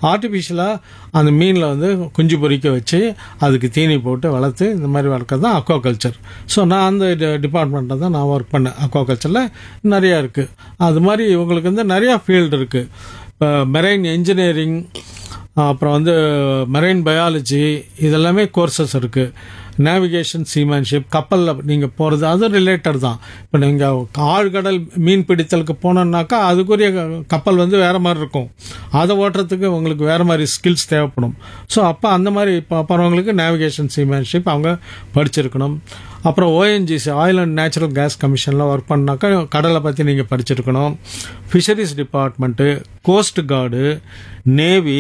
ஆர்டிஃபிஷியலாக அந்த மீனில் வந்து குஞ்சு பொறிக்க வச்சு அதுக்கு தீனி போட்டு வளர்த்து இந்த மாதிரி வளர்க்கறது தான் அக்வா கல்ச்சர் ஸோ நான் அந்த டிபார்ட்மெண்ட்டில் தான் நான் ஒர்க் பண்ணேன் அக்வா கல்ச்சரில் நிறையா இருக்குது அது மாதிரி இவங்களுக்கு வந்து நிறையா ஃபீல்டு இருக்குது இப்போ மெரைன் இன்ஜினியரிங் அப்புறம் வந்து மெரைன் பயாலஜி இதெல்லாமே கோர்சஸ் இருக்குது நேவிகேஷன் சீமேன்ஷிப் கப்பலில் நீங்கள் போகிறது அது ரிலேட்டட் தான் இப்போ நீங்கள் ஆழ்கடல் மீன் பிடித்தலுக்கு போனோம்னாக்கா அதுக்குரிய க- கப்பல் வந்து வேறு மாதிரி இருக்கும் அதை ஓட்டுறதுக்கு உங்களுக்கு வேறு மாதிரி ஸ்கில்ஸ் தேவைப்படும் ஸோ அப்போ அந்த மாதிரி இப்போ போகிறவங்களுக்கு நேவிகேஷன் சீமேன்ஷிப் அவங்க படிச்சிருக்கணும் அப்புறம் ONGC oil and natural gas கமிஷனில் ஒர்க் பண்ணாக்கா கடலை பற்றி நீங்கள் படிச்சிருக்கணும் fisheries department coast guard navy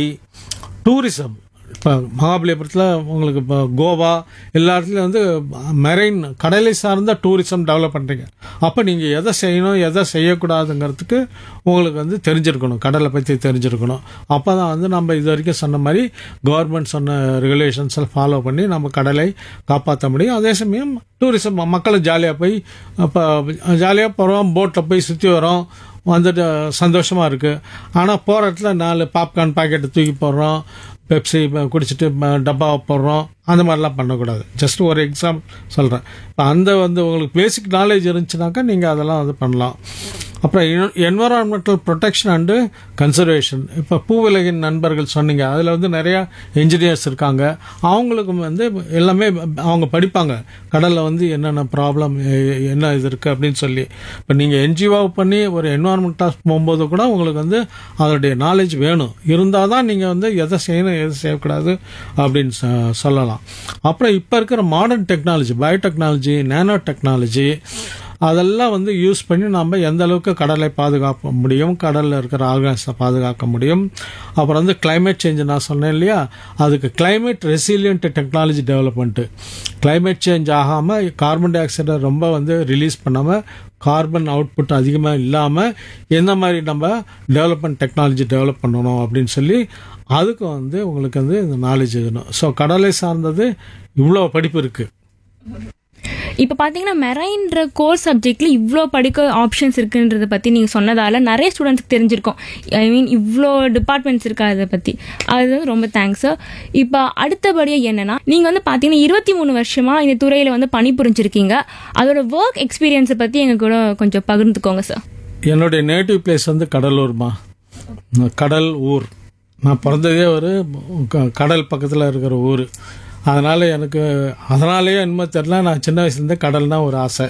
tourism இப்போ மகாபலிபுரத்தில் உங்களுக்கு இப்போ கோவா எல்லா இடத்துலையும் வந்து மெரைன் கடலை சார்ந்த டூரிசம் டெவலப் பண்ணுறீங்க அப்போ நீங்கள் எதை செய்யணும் எதை செய்யக்கூடாதுங்கிறதுக்கு உங்களுக்கு வந்து தெரிஞ்சிருக்கணும் கடலை பற்றி தெரிஞ்சிருக்கணும் அப்போ தான் வந்து நம்ம இது வரைக்கும் சொன்ன மாதிரி கவர்மெண்ட் சொன்ன ரெகுலேஷன்ஸ் எல்லாம் ஃபாலோ பண்ணி நம்ம கடலை காப்பாற்ற முடியும் அதே சமயம் டூரிசம் மக்களை ஜாலியாக போய் இப்போ ஜாலியாக போகிறோம் போட்டில் போய் சுற்றி வரோம் வந்துட்டு சந்தோஷமாக இருக்குது ஆனால் போகிற இடத்துல நாலு பாப்கார்ன் பாக்கெட்டை தூக்கி போடுறோம் பெப்சி குடிச்சிட்டு ம- டப்பாவை போடுறோம் அந்த மாதிரிலாம் பண்ணக்கூடாது ஜஸ்ட் ஒரு எக்ஸாம் சொல்கிறேன் இப்போ அந்த வந்து உங்களுக்கு பேசிக் நாலேஜ் இருந்துச்சுனாக்கா நீங்கள் அதெல்லாம் வந்து பண்ணலாம் அப்புறம் என்வரான்மெண்டல் ப்ரொடெக்ஷன் அண்டு கன்சர்வேஷன் இப்போ பூவிலகின் நண்பர்கள் சொன்னீங்க அதில் வந்து நிறையா என்ஜினியர்ஸ் இருக்காங்க அவங்களுக்கு வந்து எல்லாமே அவங்க படிப்பாங்க கடலில் வந்து என்னென்ன ப்ராப்ளம் என்ன இது இருக்குது அப்படின்னு சொல்லி இப்போ நீங்கள் என்ஜிஓ பண்ணி ஒரு என்வரான்மெண்ட்டாக போகும்போது கூட உங்களுக்கு வந்து அதோடைய நாலேஜ் வேணும் இருந்தால் தான் நீங்கள் வந்து எதை செய்யணும் எதை செய்யக்கூடாது அப்படின்னு சொ- சொல்லலாம் அப்புறம் இப்போ இருக்கிற modern technology biotechnology nano technology அதெல்லாம் வந்து யூஸ் பண்ணி நம்ம எந்த அளவுக்கு கடலை பாதுகாக்க முடியும் கடலில் இருக்கிற ஆர்கானிஸை பாதுகாக்க முடியும் அப்புறம் வந்து climate சேஞ்ச் நான் சொன்னேன் இல்லையா அதுக்கு climate resilient technology development climate change ஆகாமல் கார்பன் டை ஆக்சைடை ரொம்ப வந்து ரிலீஸ் பண்ணாமல் கார்பன் அவுட்புட் அதிகமாக இல்லாமல் எந்த மாதிரி நம்ம டெவலப்மெண்ட் டெக்னாலஜி டெவலப் பண்ணணும் அப்படின்னு சொல்லி அதுக்கு வந்து உங்களுக்கு வந்து இந்த நாலேஜ் இருக்கணும் ஸோ கடலை சார்ந்தது இவ்வளோ படிப்பு இருக்குது இப்போ பார்த்தீங்கன்னா மெரைன்ற கோர் சப்ஜெக்ட்ல இவ்வளோ படிக்க ஆப்ஷன்ஸ் இருக்குன்றத பற்றி நீங்கள் சொன்னதால நிறைய ஸ்டூடெண்ட்ஸ்க்கு தெரிஞ்சிருக்கும் ஐ மீன் இவ்வளோ டிபார்ட்மெண்ட்ஸ் இருக்கா அதை பற்றி அது வந்து ரொம்ப தேங்க்ஸ் சார் இப்போ அடுத்தபடியாக என்னன்னா நீங்கள் வந்து பார்த்தீங்கன்னா இருபத்தி மூணு வருஷமாக இந்த துறையில் வந்து பணிபுரிஞ்சிருக்கீங்க அதோட ஒர்க் எக்ஸ்பீரியன்ஸை பற்றி எங்கள் கூட கொஞ்சம் பகிர்ந்துக்கோங்க சார் என்னுடைய நேட்டிவ் பிளேஸ் வந்து கடலூர்மா கடல் ஊர் நான் பிறந்ததே ஒரு க- கடல் பக்கத்தில் இருக்கிற ஊர் அதனால் எனக்கு அதனாலேயே என்னமோ தெரில நான் சின்ன வயசுலேருந்தே கடல் தான் ஒரு ஆசை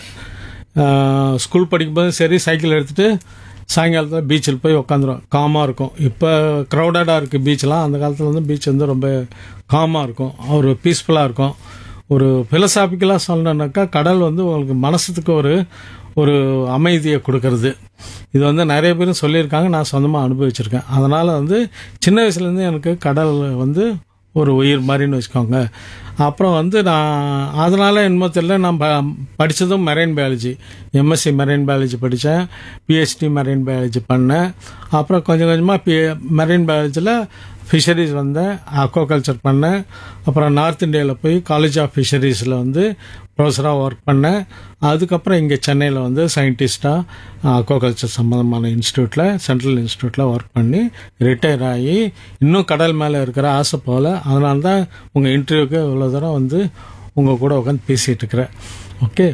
ஆஹ் ஸ்கூல் படிக்கும்போது சரி சைக்கிள் எடுத்துகிட்டு சாயங்காலத்தில் பீச்சில் போய் உட்காந்துரும் காமாக இருக்கும் இப்போ க்ரௌடடாக இருக்குது பீச்லாம் அந்த காலத்தில் வந்து பீச் வந்து ரொம்ப காமாக இருக்கும் ஒரு பீஸ்ஃபுல்லாக இருக்கும் ஒரு ஃபிலசாபிக்கலாக சொல்லணுன்னாக்கா கடல் வந்து உங்களுக்கு மனசுக்கு ஒரு ஒரு அமைதியை கொடுக்கறது இது வந்து நிறைய பேரும் சொல்லியிருக்காங்க நான் சொந்தமாக அனுபவிச்சிருக்கேன் அதனால் வந்து சின்ன வயசுலேருந்து எனக்கு கடல் வந்து ஒரு உயிர் மாதிரின்னு வச்சுக்கோங்க அப்புறம் வந்து நான் அதனால் என்னமோ தெரியல நான் ப படித்ததும் marine biology MSc marine biology படித்தேன் பிஹெச்டி மெரைன் பயாலஜி பண்ணேன் அப்புறம் கொஞ்சம் கொஞ்சமாக பி மெரைன் பயாலஜியில் ஃபிஷரிஸ் வந்தேன் அக்வாகல்ச்சர் பண்ணேன் அப்புறம் நார்த் இந்தியாவில் போய் காலேஜ் ஆஃப் ஃபிஷரிஸில் வந்து ப்ரொஃபஸராக ஒர்க் பண்ணேன் அதுக்கப்புறம் இங்கே சென்னையில் வந்து சயின்டிஸ்டாக அக்வாகல்ச்சர் சம்மந்தமான இன்ஸ்டியூட்டில் சென்ட்ரல் இன்ஸ்டியூட்டில் ஒர்க் பண்ணி ரிட்டையர் ஆகி இன்னும் கடல் மேலே இருக்கிற ஆசை போல் அதனால தான் உங்கள் இன்டர்வியூக்கு இவ்வளோ தூரம் வந்து உங்கள் கூட உட்காந்து பேசிகிட்டு இருக்கிறேன் ஓகே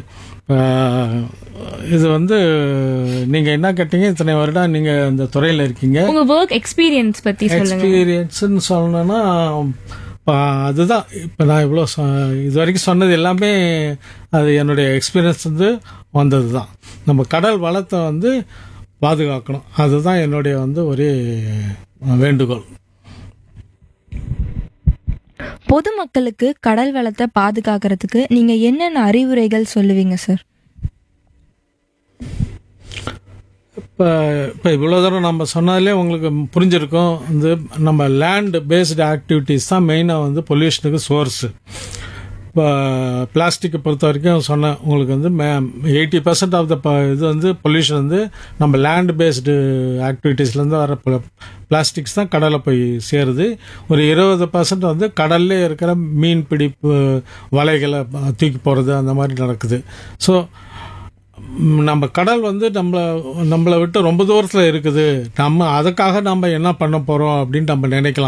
இது வந்து நீங்கள் என்ன கேட்டீங்க இத்தனை வருடம் நீங்கள் இந்த துறையில் இருக்கீங்க உங்கள் ஒர்க் எக்ஸ்பீரியன்ஸ் பற்றி சொல்லுங்க எக்ஸ்பீரியன்ஸ்னு சொல்லணும்னா இப்போ அதுதான் இப்போ நான் இவ்வளோ சொ- இது வரைக்கும் சொன்னது எல்லாமே அது என்னுடைய எக்ஸ்பீரியன்ஸ் வந்து வந்தது தான் நம்ம கடல் வளத்தை வந்து பாதுகாக்கணும் அதுதான் என்னுடைய வந்து ஒரே வேண்டுகோள் பொதுமக்களுக்கு கடல் வளத்தை பாதுகாக்கிறதுக்கு நீங்க என்னென்ன அறிவுரைகள் சொல்லுவீங்க சார் இப்போ இப்போ இவ்வளோ தூரம் நம்ம சொன்னதுலேயே உங்களுக்கு புரிஞ்சிருக்கும் வந்து நம்ம லேண்ட் பேஸ்டு ஆக்டிவிட்டீஸ் தான் மெயினாக வந்து பொல்யூஷனுக்கு சோர்ஸு இப்போ பிளாஸ்டிக்கை பொறுத்த வரைக்கும் சொன்னேன் உங்களுக்கு வந்து may eighty percent of the இது வந்து பொல்யூஷன் வந்து நம்ம லேண்ட் பேஸ்டு ஆக்டிவிட்டீஸ்லேருந்து வர பிளாஸ்டிக்ஸ் தான் கடலில் போய் சேருது ஒரு இருபது பர்சன்ட் வந்து கடல்லே இருக்கிற மீன் பிடிப்பு வலைகளை தூக்கி போகிறது அந்த மாதிரி நடக்குது ஸோ ம், நம்ம கடல் வந்து நம்மளை நம்மளை விட்டு ரொம்ப தூரத்தில் இருக்குது நம்ம அதுக்காக நம்ம என்ன பண்ண போகிறோம் அப்படின்னு நம்ம நினைக்கலாம்